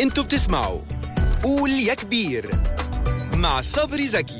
انتوا بتسمعوا قول يا كبير مع صبري زكي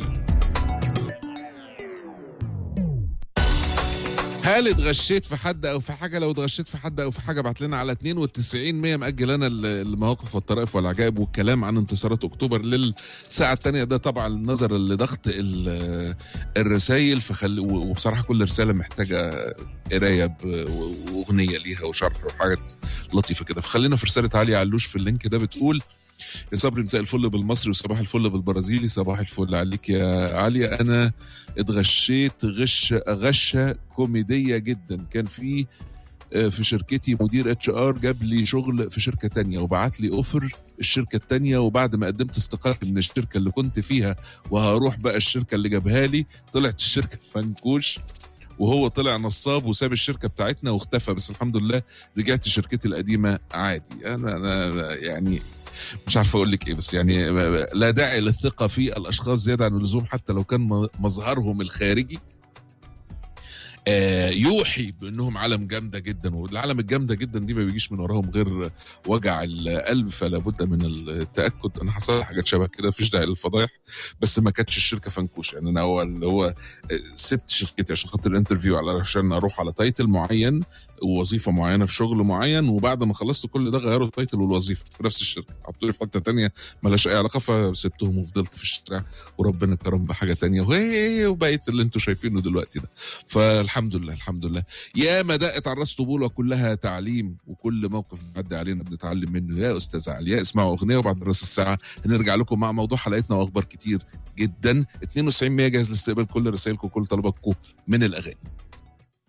هل اتغشيت في حد او في حاجه لو اتغشيت في حد او في حاجه ابعت لنا على 92 100 مأجل انا ال- المواقف والطرائف والعجائب والكلام عن انتصارات اكتوبر للساعه الثانيه ده طبعا نظرا لضغط ال- الرسائل فخل وبصراحه كل رساله محتاجه قرايه ب- واغنيه ليها وشرح وحاجات لطيفه كده فخلينا في رساله علي علوش في اللينك ده بتقول يا صبري مساء الفل بالمصري وصباح الفل بالبرازيلي صباح الفل عليك يا علي انا اتغشيت غش غشه كوميديه جدا كان في آه، في شركتي مدير اتش ار جاب لي شغل في شركه تانية وبعت لي اوفر الشركه التانية وبعد ما قدمت استقالتي من الشركه اللي كنت فيها وهروح بقى الشركه اللي جابها لي طلعت الشركه فنكوش وهو طلع نصاب وساب الشركه بتاعتنا واختفى بس الحمد لله رجعت شركتي القديمه عادي انا انا يعني مش عارف اقول لك ايه بس يعني لا داعي للثقه في الاشخاص زياده عن اللزوم حتى لو كان مظهرهم الخارجي آه، يوحي بانهم عالم جامده جدا والعالم الجامده جدا دي ما بيجيش من وراهم غير وجع القلب فلا بد من التاكد انا حصل لي حاجات شبه كده مفيش داعي للفضايح بس ما كانتش الشركه فنكوش يعني انا هو اللي هو آه، سبت شركتي عشان خاطر الانترفيو علشان اروح على تايتل معين ووظيفه معينه في شغل معين وبعد ما خلصت كل ده غيروا التايتل والوظيفه في نفس الشركه حطوني في حته تانية ملهاش اي علاقه فسبتهم وفضلت في الشارع وربنا كرم بحاجه تانية وهي وبقيت اللي انتم شايفينه دلوقتي ده فالحمد لله الحمد لله يا ما دقت على الراس طبول وكلها تعليم وكل موقف بيعدي علينا بنتعلم منه يا استاذ علي يا اسمعوا اغنيه وبعد راس الساعه هنرجع لكم مع موضوع حلقتنا واخبار كتير جدا 92 100 جاهز لاستقبال كل رسائلكم وكل طلباتكم من الاغاني